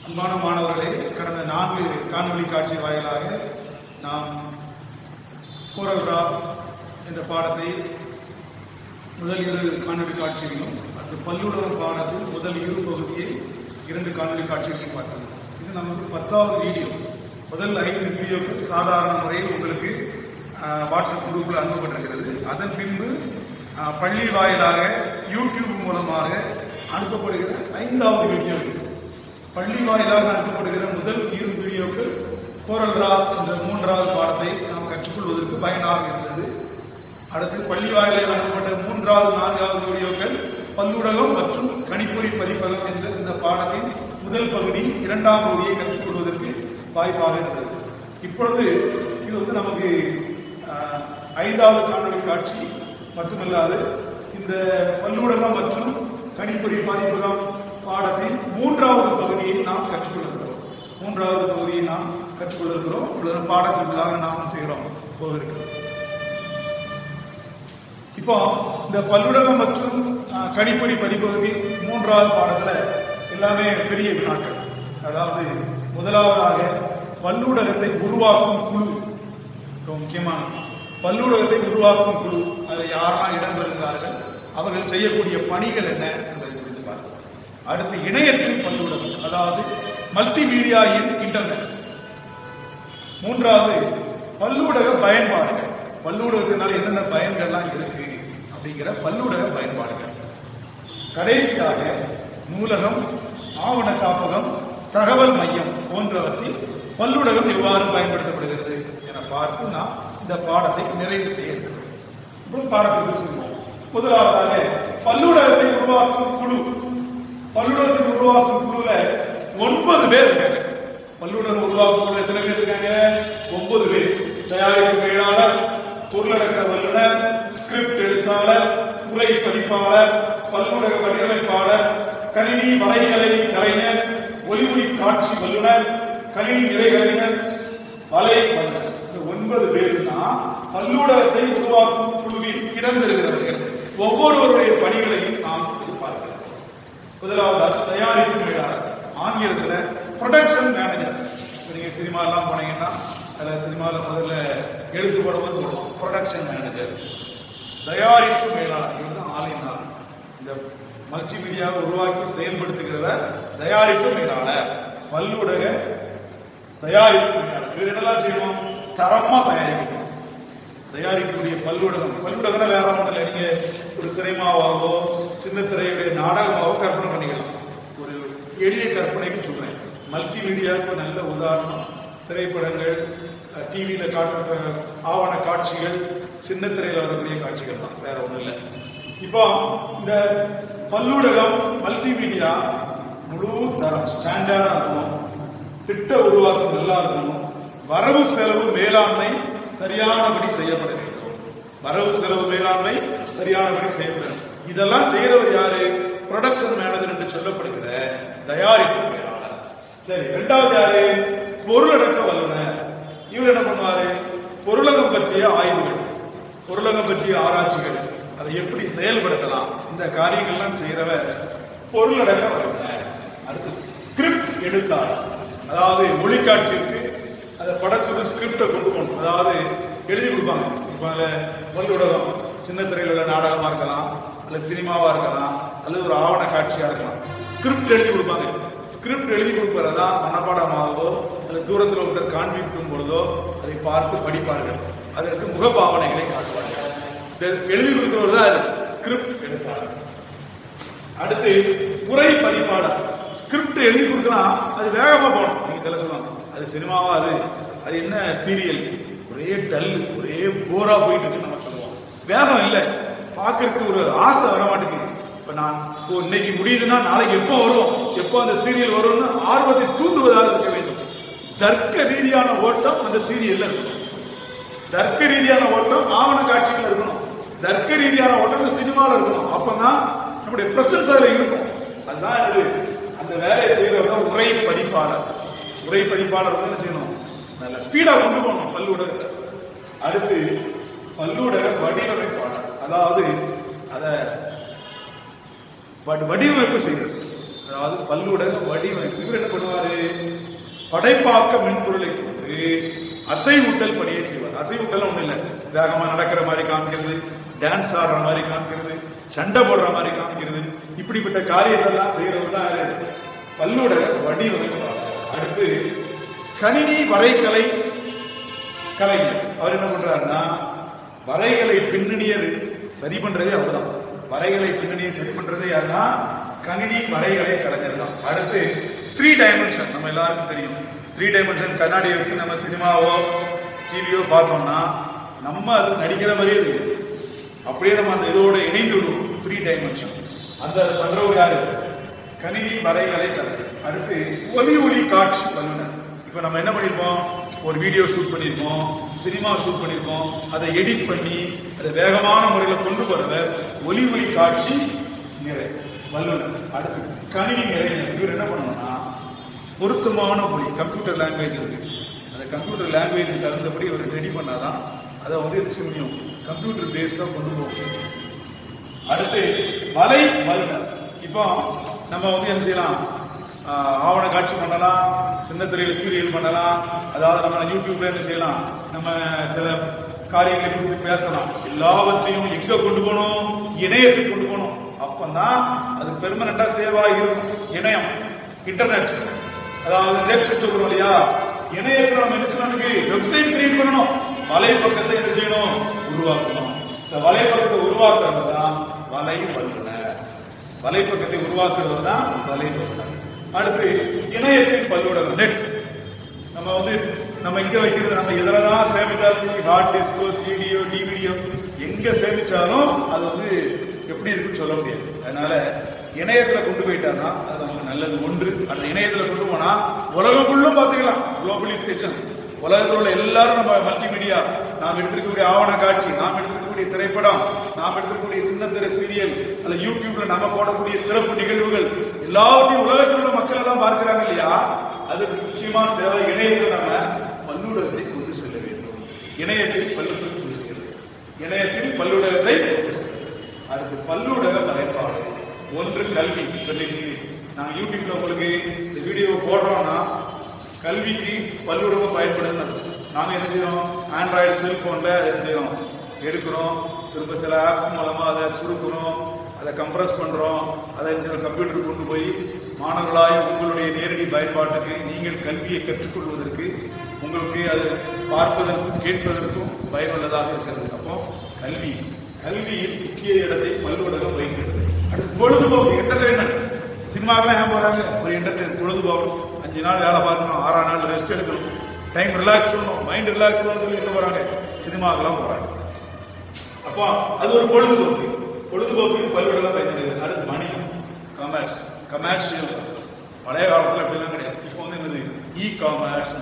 அன்பான மாணவர்களே கடந்த நான்கு காணொளி காட்சி வாயிலாக நாம் கோரல் ரா என்ற பாடத்தை முதல் இரு காணொளி காட்சிகளிலும் மற்றும் பல்லுலகம் பாடத்தின் முதல் இரு பகுதியை இரண்டு காணொளி காட்சிகளையும் பார்த்தோம் இது நமக்கு பத்தாவது வீடியோ முதல் ஐந்து வீடியோக்கள் சாதாரண முறையில் உங்களுக்கு ஆஹ், வாட்ஸ்அப் குரூப்பில் அனுப்பப்பட்டிருக்கிறது அதன் பின்பு ஆஹ், பள்ளி வாயிலாக யூடியூப் மூலமாக அனுப்பப்படுகிற ஐந்தாவது வீடியோ இது பள்ளி வாயிலாக அனுப்பப்படுகிற முதல் இரு வீடியோக்கள் கோரல் ரா என்ற மூன்றாவது பாடத்தை நாம் கற்றுக்கொள்வதற்கு பயனாக இருந்தது அடுத்து பள்ளி வாயிலாக அனுப்பப்பட்ட மூன்றாவது நான்காவது வீடியோக்கள் பல்லுலகம் மற்றும் கணிப்பொறி பதிப்பகம் என்ற இந்த பாடத்தின் முதல் பகுதி இரண்டாம் பகுதியை கற்றுக்கொள்வதற்கு வாய்ப்பாக இருந்தது இப்பொழுது இது வந்து நமக்கு ஆஹ், ஐந்தாவது காணொளி காட்சி மட்டுமல்லாது இந்த பல்லூடகம் மற்றும் கணிப்பொறி பதிப்பகம் பாடத்தின் மூன்றாவது பகுதியை நாம் கற்றுக்கொள்கிறோம் மூன்றாவது பகுதியை நாம் கற்றுக்கொள்கிறோம் இப்பொழுது பாடத்திற்குள்ளாக நாம் செய்கிறோம் போகிறோம் இப்போ இந்த பல்லுலகம் மற்றும் அஹ், கணிப்பொறி பதிப்பகுதி மூன்றாவது பாடத்துல எல்லாமே பெரிய வினாக்கள் அதாவது முதலாவதாக பல்லூடகத்தை உருவாக்கும் குழு ரொம்ப முக்கியமானது பல்லூடகத்தை உருவாக்கும் குழு அதில் யாரெல்லாம் இடம்பெறுகிறார்கள் அவர்கள் செய்யக்கூடிய பணிகள் என்ன என்பதை குறித்து பார்க்கலாம் அடுத்து இணையத்தில் பல்லூடகம் அதாவது மல்டிமீடியா இன் இன்டர்நெட் மூன்றாவது பல்லூடக பயன்பாடுகள் பல்லூடகத்தினால என்னென்ன பயன்கள்லாம் இருக்கு அப்படிங்கிற பல்லூடக பயன்பாடுகள் கடைசியாக நூலகம் ஆவண காப்பகம் தகவல் மையம் போன்றவற்றில் பல்லூடகம் எவ்வாறு பயன்படுத்தப்படுகிறது என பார்த்து நாம் இந்த பாடத்தை நிறைவு செய்ய இருக்கிறோம் இப்பொழுது பாடத்திற்கு செல்வோம் முதலாவதாக பல்லூடகத்தை உருவாக்கும் குழு பல்லுலகத்தை உருவாக்கும் குழுல ஒன்பது பேர் இருக்காங்க பல்லுலகம் உருவாக்கும் குழுல எத்தனை பேர் இருக்காங்க ஒன்பது பேர் தயாரிப்பு மேலாளர் பொருளடக்க வல்லுநர் ஸ்கிரிப்ட் எழுத்தாளர் துறை பதிப்பாளர் பல்லுலக வடிவமைப்பாளர் கணினி வரைகலை கலைஞர் ஒலிஒளி காட்சி வல்லுநர் கணினி நிறைகலைஞர் வலை வல்லுநர் இந்த ஒன்பது பேருனா பல்லூடகத்தை உருவாக்கும் குழுவில் இடம்பெறுகிறவர்கள் ஒவ்வொருவருடைய பணிகளையும் நாம் எதிர்பார்க்கிறோம் முதலாவதாக தயாரிப்பு மேலாளர் ஆங்கிலத்துல ப்ரொடக்ஷன் மேனேஜர் இப்போ நீங்க சினிமாலாம் போனீங்கன்னா அதில் சினிமாவில் முதல்ல எழுத்து போடும்போது போடுவோம் ப்ரொடக்ஷன் மேனேஜர் தயாரிப்பு மேலாளர் இவர் தான் ஆளினார் இந்த மல்டி மீடியாவை உருவாக்கி செயல்படுத்துகிறவர் தயாரிப்பு மேலாளர் பல்லுடக தயாரிப்பு மேலாளர் இவர் என்னெல்லாம் செய்யணும் தரமா தயாரிக்கணும் தயாரிக்கக்கூடிய பல்லுடகம் பல்லுடகம் வேற ஒன்றும் இல்லை நீங்க ஒரு சினிமாவாகவோ சின்ன திரையுடைய நாடகமாகவோ கற்பனை பண்ணிக்கலாம் ஒரு எளிய கற்பனைக்கு சொல்றேன் மல்டி மீடியாவுக்கு ஒரு நல்ல உதாரணம் திரைப்படங்கள் டிவியில காட்டுற ஆவண காட்சிகள் சின்ன திரையில வரக்கூடிய காட்சிகள் தான் வேற ஒண்ணும் இல்லை இப்போ இந்த பல்லூடகம் மல்டி மீடியா முழு தரம் ஸ்டாண்டர்டா இருக்கணும் திட்ட உருவாக்கம் நல்லா இருக்கணும் வரவு செலவு மேலாண்மை சரியானபடி செய்யப்பட வேண்டும் வரவு செலவு மேலாண்மை சரியானபடி செய்யப்பட வேண்டும் இதெல்லாம் செய்யறவர் யாரு ப்ரொடக்ஷன் மேனேஜர் என்று சொல்லப்படுகிற தயாரிப்பு மேலாளர் சரி இரண்டாவது யாரு பொருளடக்க வல்லுநர் இவர் என்ன பண்ணுவாரு பொருளகம் பற்றிய ஆய்வுகள் பொருளகம் பற்றிய ஆராய்ச்சிகள் அதை எப்படி செயல்படுத்தலாம் இந்த காரியங்கள்லாம் செய்யறவர் பொருளடக்க வல்லுநர் அடுத்து ஸ்கிரிப்ட் எழுத்தாளர் அதாவது மொழிக்காட்சிக்கு அதை படத்தோட ஸ்கிரிப்டை கொண்டு போகணும் அதாவது எழுதி கொடுப்பாங்க இப்போ அதில் பல்லுடகம் சின்ன திரையில் உள்ள நாடகமா இருக்கலாம் அல்லது சினிமாவா இருக்கலாம் அல்லது ஒரு ஆவண காட்சியா இருக்கலாம் ஸ்கிரிப்ட் எழுதி கொடுப்பாங்க ஸ்கிரிப்ட் எழுதி கொடுப்பறதா மனப்பாடமாகவோ அல்லது தூரத்தில் ஒருத்தர் காண்பிக்கும் பொழுதோ அதை பார்த்து படிப்பார்கள் அதற்கு முகபாவனைகளை காட்டுவார்கள் இந்த எழுதி கொடுக்கிறவர் தான் ஸ்கிரிப்ட் எழுத்தாளர் அடுத்து உரை பதிப்பாளர் ஸ்கிரிப்ட் எழுதி கொடுக்கலாம் அது வேகமா போகணும் நீங்க தெல சொல்லலாம் அது சினிமாவா அது அது என்ன சீரியல் ஒரே டல் ஒரே போரா போயிட்டு இருக்கு நம்ம சொல்லுவோம் வேகம் இல்லை பார்க்கறதுக்கு ஒரு ஆசை வர மாட்டேங்குது இப்ப நான் இப்போ இன்னைக்கு முடியுதுன்னா நாளைக்கு எப்போ வரும் எப்போ அந்த சீரியல் வரும்னு ஆர்வத்தை தூண்டுவதாக இருக்க வேண்டும் தர்க்க ரீதியான ஓட்டம் அந்த சீரியல்ல இருக்கணும் தர்க்க ரீதியான ஓட்டம் ஆவண காட்சிகள் இருக்கணும் தர்க்க ரீதியான ஓட்டம் இந்த சினிமாவில் இருக்கணும் அப்பதான் நம்முடைய பிரசன்ஸ் அதுல இருக்கும் அதுதான் இது அந்த வேலையை செய்யறவர் தான் உரை பதிப்பாளர் உரை பதிப்பாளர் வந்து என்ன செய்யணும் நல்ல ஸ்பீடா கொண்டு போகணும் பல்லூடகத்தை அடுத்து பல்லூடக வடிவமைப்பாளர் அதாவது அத வடி- வடிவமைப்பு செய்கிறது அதாவது பல்லூடக வடிவமைப்பு இவர் என்ன பண்ணுவாரு படைப்பாக்க மென்பொருளை கொண்டு அசைவூட்டல் பணியை செய்வார் அசைவூட்டல் ஒண்ணு இல்ல வேகமா நடக்கிற மாதிரி காமிக்கிறது டான்ஸ் ஆடுற மாதிரி காமிக்கிறது சண்டை போடுற மாதிரி காமிக்கிறது இப்படிப்பட்ட காரியத்தெல்லாம் செய்யறது தான் யாரு? பல்லோட வடிவமைப்பாளர் அடுத்து கணினி வரைகலை கலைஞர் அவர் என்ன பண்றாருன்னா வரைகலை பின்னணியர் சரி பண்றதே அவர்தான் வரைகலை பின்னணியை சரி பண்றதே யாருன்னா கணினி வரைகலை கலைஞர் தான் அடுத்து த்ரீ டைமென்ஷன் நம்ம எல்லாருக்கும் தெரியும் த்ரீ டைமென்ஷன் கண்ணாடியை வச்சு நம்ம சினிமாவோ டிவியோ பார்த்தோம்னா நம்ம அது நடிக்கிற மாதிரியே தெரியும் அப்படியே நம்ம அந்த இதோட இணைந்து விடுவோம் த்ரீ டைமென்ஷன் அந்த பண்றவர் யாரு கணினி வரைகலை கலைஞர் அடுத்து ஒலி ஒளி காட்சி வல்லுனர் இப்ப நம்ம என்ன பண்ணிருப்போம் ஒரு வீடியோ ஷூட் பண்ணிருப்போம் சினிமா ஷூட் பண்ணிருப்போம் அதை எடிட் பண்ணி அதை வேகமான முறையில் கொண்டு போறவர் ஒலி ஒளி காட்சி நிறை வல்லுனர் அடுத்து கணினி நிறைஞர் இவர் என்ன பண்ணணும்னா பொருத்தமான மொழி கம்ப்யூட்டர் லாங்குவேஜ் இருக்கு அந்த கம்ப்யூட்டர் லாங்குவேஜ் தகுந்தபடி அவர் ரெடி பண்ணாதான் அதை வந்து என்ன செய்ய முடியும் கம்ப்யூட்டர் பேஸ்டா கொண்டு போக முடியும் அடுத்து வலை வல்லுனர் இப்போ நம்ம வந்து என்ன செய்யலாம் ஆஹ் ஆவண காட்சி பண்ணலாம் சின்ன திரையில சீரியல் பண்ணலாம் அதாவது நம்ம யூடியூப்ல என்ன செய்யலாம் நம்ம சில காரியங்களை குறித்து பேசலாம் எல்லாவற்றையும் எங்க கொண்டு போகணும் இணையத்துக்கு கொண்டு போகணும் அப்பதான் அது பெர்மனண்டா சேவா இருக்கும் இணையம் இன்டர்நெட் அதாவது நெட் சொல்றோம் இல்லையா இணையத்துல நம்ம என்ன செய்யணும் வெப்சைட் கிரியேட் பண்ணணும் வலைப்பக்கத்தை என்ன செய்யணும் உருவாக்கணும் இந்த வலைப்பக்கத்தை உருவாக்குறது தான் வலை வல்லுனர் வலைப்பக்கத்தை உருவாக்குறவர் தான் வலை வல்லுனர் அடுத்து இணையத்தில் பல்லுடகம் நெட் நம்ம வந்து நம்ம இங்க வைக்கிறது நம்ம எதுல தான் சேமித்தாலும் ஹார்ட் டிஸ்கோ சிடியோ டிவிடியோ எங்க சேமிச்சாலும் அது வந்து எப்படி இருக்குன்னு சொல்ல முடியாது அதனால இணையத்துல கொண்டு போயிட்டாதான் அது நமக்கு நல்லது ஒன்று அந்த இணையத்துல கொண்டு போனா உலகம் ஃபுல்லும் பாத்துக்கலாம் குளோபலைசேஷன் உலகத்தில் உள்ள எல்லாரும் நம்ம மல்டிமீடியா நாம் எடுத்திருக்கக்கூடிய ஆவண காட்சி நாம் எடுத்திருக்கக்கூடிய திரைப்படம் நாம் எடுத்திருக்கக்கூடிய சின்ன திரை சீரியல் அல்ல யூடியூப்ல நம்ம போடக்கூடிய சிறப்பு நிகழ்வுகள் எல்லாவற்றையும் உலகத்தில் உள்ள மக்கள் எல்லாம் பார்க்கிறாங்க இல்லையா அதுக்கு முக்கியமான தேவை இணையத்தில் நம்ம பல்லூடகத்தை கொண்டு செல்ல வேண்டும் இணையத்தில் பல்லுடகம் கொண்டு செல்ல வேண்டும். இணையத்தில் பல்லுடகத்தை கொண்டு செல்ல வேண்டும். அடுத்து பல்லூடக பயன்பாடு ஒன்று கல்வி இப்ப இன்னைக்கு நாங்க யூடியூப்ல உங்களுக்கு இந்த வீடியோ போடுறோம்னா கல்விக்கு பல்லுடகம் பயன்படுதுன்னு அர்த்தம். நாங்க என்ன செய்யறோம் ஆண்ட்ராய்டு செல்போன்ல என்ன செய்யறோம் எடுக்கிறோம் திரும்ப சில ஆப் மூலமா அதை சுருக்குறோம் அதை கம்ப்ரஸ் பண்றோம் அதை சில கம்ப்யூட்டர் கொண்டு போய் மாணவர்களாய் உங்களுடைய நேரடி பயன்பாட்டுக்கு நீங்கள் கல்வியை கற்றுக்கொள்வதற்கு உங்களுக்கு அது பார்ப்பதற்கும் கேட்பதற்கும் பயனுள்ளதாக இருக்கிறது அப்போ கல்வி கல்வியில் முக்கிய இடத்தை பல்லுலகம் வகிக்கிறது அடுத்து பொழுதுபோக்கு என்டர்டைன்மெண்ட் சினிமாக்கெல்லாம் ஏன் போறாங்க ஒரு என்டர்டைன் பொழுதுபோக்கு அஞ்சு நாள் வேலை பார்த்துக்கணும் ஆறாம் நாள் ரெஸ்ட் எடுக்கணும் டைம் ரிலாக்ஸ் பண்ணணும் மைண்ட் ரிலாக்ஸ் பண்ணணும் சொல்லி எங்க போறாங்க சினிமாக்கெல்லாம் போறாங்க அப்போ அது ஒரு பொழுதுபோக்கு பொழுதுபோக்கு பல்லுலகம் பயன்படுகிறது அடுத்து வணிகம் கமர்ஸ் கமர்ஷியல் பர்பஸ் பழைய காலத்துல அப்படிலாம் கிடையாது இப்போ வந்து என்னது இ காமர்ஸ்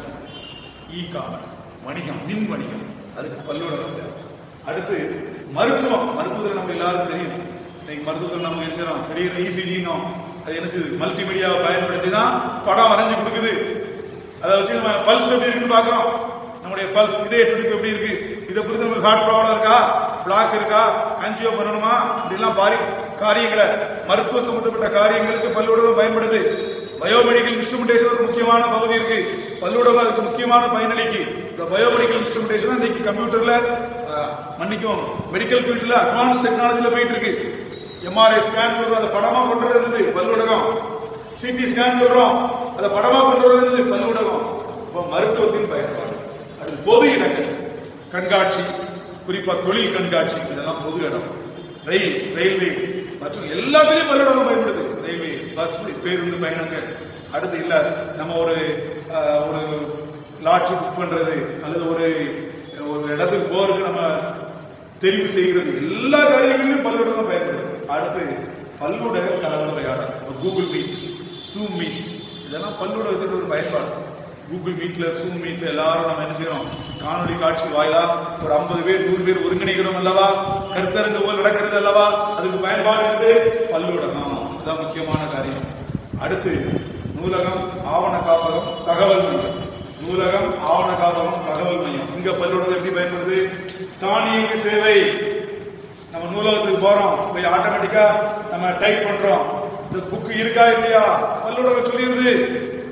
இ காமர்ஸ் வணிகம் மின் வணிகம் அதுக்கு பல்லுலகம் தேவை அடுத்து மருத்துவம் மருத்துவத்தில் நம்ம எல்லாரும் தெரியும் இன்னைக்கு மருத்துவத்தில் நம்ம என்ன செய்யறோம் திடீர்னு இசிஜினோம் அது என்ன செய்யுது மல்டிமீடியாவை பயன்படுத்தி தான் படம் வரைஞ்சு கொடுக்குது அதை வச்சு நம்ம பல்ஸ் எப்படி இருக்குன்னு பாக்குறோம் நம்முடைய பல்ஸ் இதய துடிப்பு எப்படி இருக்கு இதை பொறுத்து நமக்கு ஹார்ட் ப்ராப்ளம் இருக்கா பிளாக் இருக்கா ஆன்ஜியோ பண்ணணுமா இப்படிலாம் பாரி காரியங்களை மருத்துவ சம்பந்தப்பட்ட காரியங்களுக்கு பல்லூடகம் பயன்படுது பயோமெடிக்கல் இன்ஸ்ட்ருமெண்டேஷன் ஒரு முக்கியமான பகுதி இருக்கு பல்லூடகம் அதுக்கு முக்கியமான பயனளிக்கு இந்த பயோமெடிக்கல் இன்ஸ்ட்ருமெண்டேஷன் இன்னைக்கு கம்ப்யூட்டர்ல அஹ், மன்னிக்கும் மெடிக்கல் ஃபீல்ட்ல அட்வான்ஸ் டெக்னாலஜில போயிட்டு இருக்கு எம்ஆர்ஐ ஸ்கேன் சொல்றோம் அதை படமா கொண்டு வருது பல்லூடகம் சிடி ஸ்கேன் சொல்றோம் அதை படமா கொண்டு வருது பல்லூடகம் இப்போ மருத்துவத்தின் பயன்பாடு அது பொது இடங்கள் கண்காட்சி குறிப்பா தொழில் கண்காட்சி இதெல்லாம் பொது இடம் ரயில் ரயில்வே மற்றும் எல்லாத்துலயும் பல்லூடகம் பயன்படுது ரயில்வே பஸ் பேருந்து பயணங்கள் அடுத்து இல்ல நம்ம ஒரு அஹ், ஒரு லாட்ஜ் புக் பண்றது அல்லது ஒரு ஒரு இடத்துக்கு போறதுக்கு நம்ம தெரிவு செய்கிறது எல்லா காரியங்களிலும் பல்லுடகம் பயன்படுது அடுத்து பல்லுடக கலந்துரையாடல் கூகுள் மீட் சூம் மீட் இதெல்லாம் பல்லுடகத்தின் ஒரு பயன்பாடு கூகுள் மீட்ல சூம் மீட்ல எல்லாரும் நம்ம என்ன செய்யறோம் காணொளி காட்சி வாயிலா ஒரு ஐம்பது பேர் நூறு பேர் ஒருங்கிணைக்கிறோம் அல்லவா கருத்தரங்கு போல் நடக்கிறது அல்லவா அதுக்கு பயன்பாடு வந்து பல்லுடகம் அதான் முக்கியமான காரியம் அடுத்து நூலகம் ஆவண காப்பகம் தகவல் மையம் நூலகம் ஆவண காப்பகம் தகவல் மையம் இங்க பல்லுடகம் எப்படி பயன்படுது தானியங்கு சேவை நம்ம நூலகத்துக்கு போறோம் போய் ஆட்டோமேட்டிக்கா நம்ம டைப் பண்றோம் இந்த புக் இருக்கா இல்லையா பல்லுடகம் சொல்லிடுது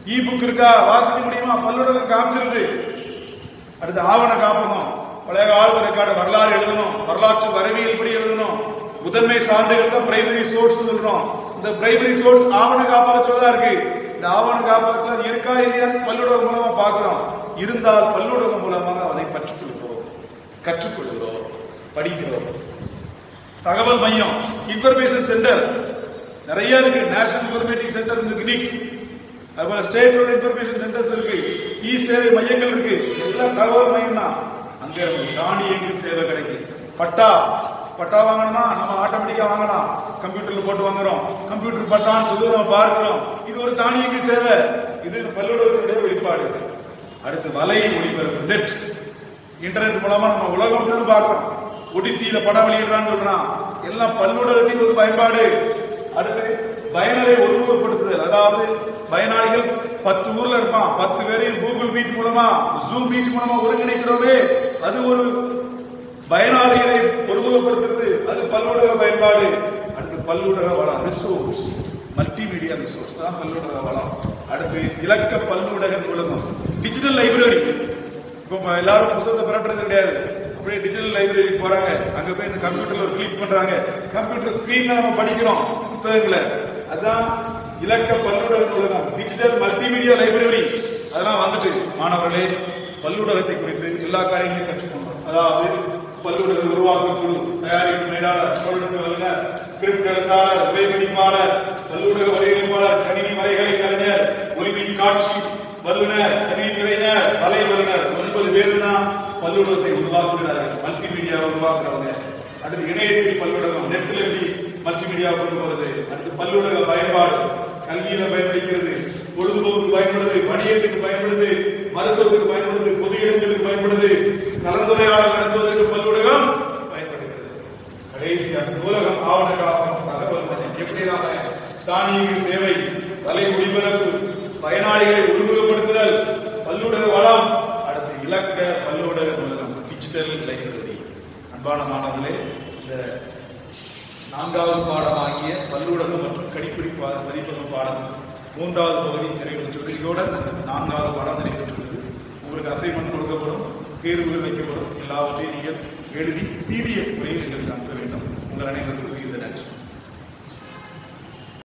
இ புக் இருக்கா வாசிக்க முடியுமா பல்லூடகம் காமிச்சிருது அடுத்து ஆவண காப்பகம் பழைய காலத்து ரெக்கார்டு வரலாறு எழுதணும் வரலாற்று வரவியல் படி எழுதணும் முதன்மை சான்றுகள் தான் பிரைமரி சோர்ஸ் சொல்றோம் இந்த பிரைமரி சோர்ஸ் ஆவண காப்பகத்துல தான் இருக்கு இந்த ஆவண காப்பகத்துல அது இருக்கா இல்லையான்னு பல்லூடகம் மூலமா பார்க்கிறோம் இருந்தால் பல்லூடகம் மூலமாக அதை கற்றுக்கொள்கிறோம் கற்றுக்கொள்கிறோம் படிக்கிறோம் தகவல் மையம் இன்ஃபர்மேஷன் சென்டர் நிறைய இருக்கு நேஷனல் இன்ஃபர்மேட்டிக் சென்டர் இருக்கு நிக் அதுபோல ஸ்டேட் ரோட் இன்ஃபர்மேஷன் சென்டர்ஸ் இருக்கு இ சேவை மையங்கள் இருக்கு எல்லாம் தகவல் மையம் தான் அங்க நமக்கு தானியங்கு சேவை கிடைக்கும் பட்டா பட்டா வாங்கணும்னா நம்ம ஆட்டோமேட்டிக்கா வாங்கலாம் கம்ப்யூட்டர்ல போட்டு வாங்குறோம் கம்ப்யூட்டர் பட்டான்னு சொல்லி நம்ம பார்க்கிறோம் இது ஒரு தானியங்கு சேவை இது பல்லுடைய வெளிப்பாடு அடுத்து வலை ஒளிபரப்பு நெட் இன்டர்நெட் மூலமா நம்ம உலகம் ஃபுல்லு பார்க்கிறோம் ஒடிசியில படம் வெளியிடுறான்னு சொல்றான் எல்லாம் பல்லுலகத்தின் ஒரு பயன்பாடு அடுத்து பயனரை ஒருமுகப்படுத்துதல் அதாவது பயனாளிகள் பத்து ஊர்ல இருப்பான் பத்து பேரையும் கூகுள் மீட் மூலமா ஜூம் மீட் மூலமா ஒருங்கிணைக்கிறோமே அது ஒரு பயனாளிகளை ஒருமுகப்படுத்துறது அது பல்லுலக பயன்பாடு அடுத்து பல்லுலக வளம் ரிசோர்ஸ் மல்டிமீடியா ரிசோர்ஸ் தான் பல்லுலக வளம் அடுத்து இலக்க பல்லுலக நூலகம் டிஜிட்டல் லைப்ரரி இப்போ எல்லாரும் புத்தகத்தை புரட்டுறது கிடையாது அப்படியே டிஜிட்டல் லைப்ரரி போறாங்க அங்க போய் இந்த கம்ப்யூட்டர்ல ஒரு கிளிக் பண்றாங்க கம்ப்யூட்டர் ஸ்கிரீன்ல நம்ம படிக்கிறோம் புத்தகங்களை அதான் இலக்க பல்லுலக நூலகம் டிஜிட்டல் மல்டிமீடியா லைப்ரரி அதெல்லாம் வந்துட்டு மாணவர்களே பல்லுலகத்தை குறித்து எல்லா காரியங்களையும் கற்றுக்கொண்டோம் அதாவது பல்லுலக உருவாக்க குழு தயாரிப்பு மேலாளர் தொழில்நுட்ப வல்லுநர் ஸ்கிரிப்ட் எழுத்தாளர் உரைமதிப்பாளர் பல்லுலக வடிவமைப்பாளர் கணினி வரைகலை கலைஞர் ஒலிமொழி காட்சி வல்லுநர் கணினி கலைஞர் வலை வல்லுநர் ஒன்பது பேர் தான் பல்லுலகத்தை உருவாக்குகிறார்கள் மல்டிமீடியா உருவாக்குறவங்க அடுத்து இணையத்தில் பல்லுலகம் நெட்ல எப்படி மல்டிமீடியா கொண்டு போறது அடுத்து பல்லுலக பயன்பாடு கல்வியில பயன்படுகிறது பொழுதுபோக்கு பயன்படுது வணிகத்துக்கு பயன்படுது மருத்துவத்துக்கு பயன்படுது பொது இடங்களுக்கு பயன்படுது கலந்துரையாடல் நடத்துவதற்கு பல்லுலகம் பயன்படுகிறது கடைசியாக நூலகம் ஆவண காப்பகம் தகவல் மையம் எப்படிதான் தானியங்கி சேவை வலை ஒளிபரப்பு பயனாளிகளை ஒருமுகப்படுத்துதல் பல்லுலக வளம் அடுத்து இலக்க பல்லுலக நூலகம் டிஜிட்டல் லைப்ரரி அன்பான மாணவர்களே இந்த நான்காவது பாடமாகிய பல்லுலகம் மற்றும் கணிப்பொறி பா- பதிப்பகம் பாடம் மூன்றாவது பகுதி நிறைவு பெற்றுள்ளது இதோட நான்காவது பாடம் நிறைவு பெற்றுள்ளது உங்களுக்கு அசைன்மெண்ட் கொடுக்கப்படும் தேர்வுகள் வைக்கப்படும் எல்லாவற்றையும் நீங்கள் எழுதி பிடிஎஃப் முறையில் எங்களுக்கு அனுப்ப வேண்டும் உங்கள் அனைவருக்கும் மிகுந்த நன்றி